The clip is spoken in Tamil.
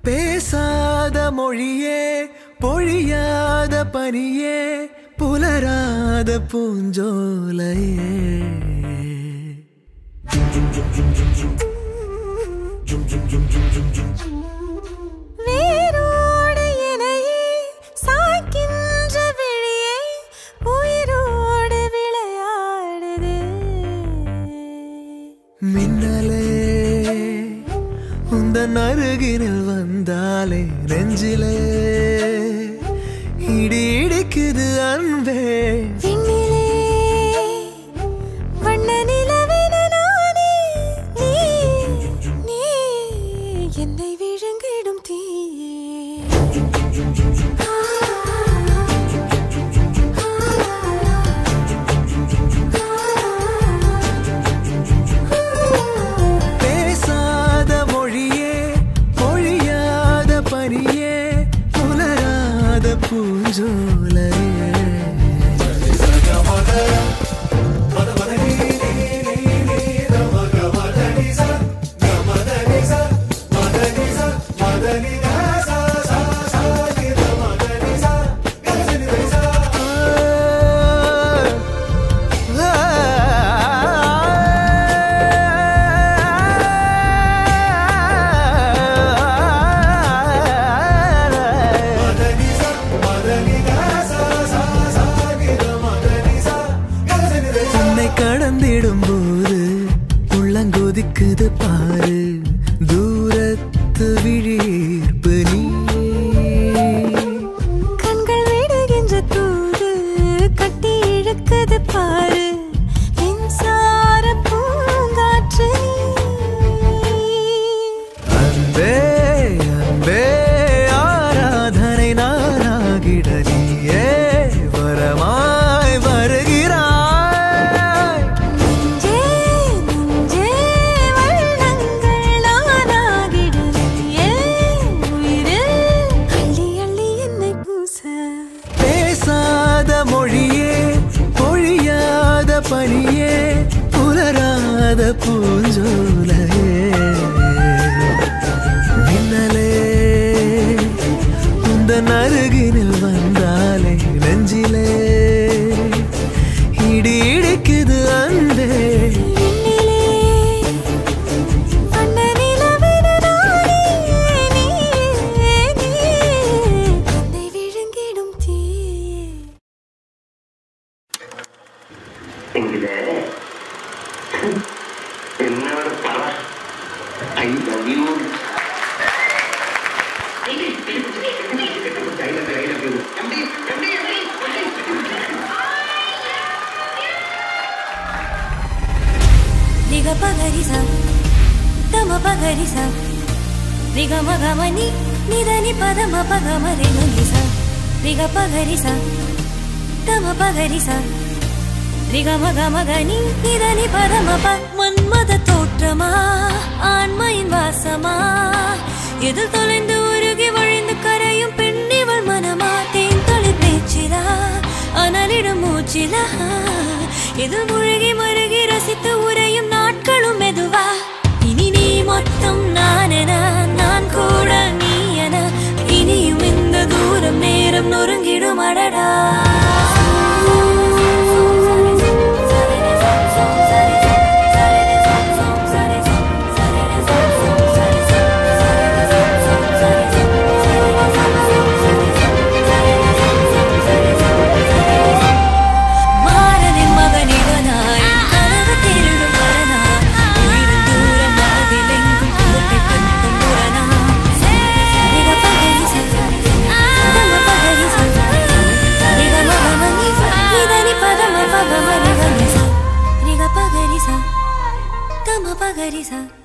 பேசாத மொழியே பொழியாத பனியே புலராத பூஞ்சோலையே வேரோடு இணையே சாய்க்கின்ற விழியே உயிரோடு விளையாடுது மின்னலே உந்தன் அருகினில் வந்தாலே நெஞ்சிலே இடி இடிக்குது அன்பே விண்ணிலே வண்ண நிலவென நானே நீ நீ என்னை விழுங்கிடும் பேசாத மொழியே பொழியாத பனியே புலராத பூஞ்சோலையே உன்னை கடந்திடும் போது உள்ளங்கொதிக்குது பாரு தூரத்து விழிப்பு நீ கண்கள் விடுகின்ற தூது கட்டி இழுக்குது பாரு மின்சார பூங்காற்று நீ அன்பே அன்பே ஆராதனை நானாகிட நீயே வரமாய் வருகிறாய் நெஞ்சே நெஞ்சே வண்ணங்கள் நானாகிடுறியே உயிரில் அள்ளி அள்ளி என்னை பூச பேசாத மொழியே பொழியாத பனியே புலராத பூஞ்சோலையே மின்னலே உந்தன் அருகினில் வந்தாலே நெஞ்சிலே இடி இடிக்குது அன்பே விண்ணிலே வண்ண நிலவென நானே நீ நீ என்னை விழுங்கிடும் தீயே എങ്കില് എന്നോട് പറ ഐ ലവ് യു రిగ పగరి స తమ పగరి స రిగ మగ మని నిదని పదమ పగ మరి ని స రిగ పగరి స తమ పగరి స ரிக மக மகனி நிதனி பரம ப மன்மத தோற்றமா ஆண்மையின் வாசமா எதில் தொலைந்து உருகி வழிந்து கரையும் பெண்ணிவள் மனமா தேன் தொழில் பேச்சிலா அனலிடும் மூச்சிலா இதில் முழுகி மருகி ரசித்து உரையும் நாட்களும் மெதுவா இனி நீ மொத்தம் நானென நான் கூட நீ என இனியும் இந்த தூரம் நேரம் நொறுங்கிடும் அடடா மாறனின் மகனிவனாய் கனவு திருடும் மரணா உயிரின் தூரம் மனதிலெங்கும் கூட்டை கட்டும் முரணா ரிக பகரி சதம பகரி ரிக மகமணி நிதனி பதம பகம ரிக நிச ரிக பகரி ச தம பகரி ச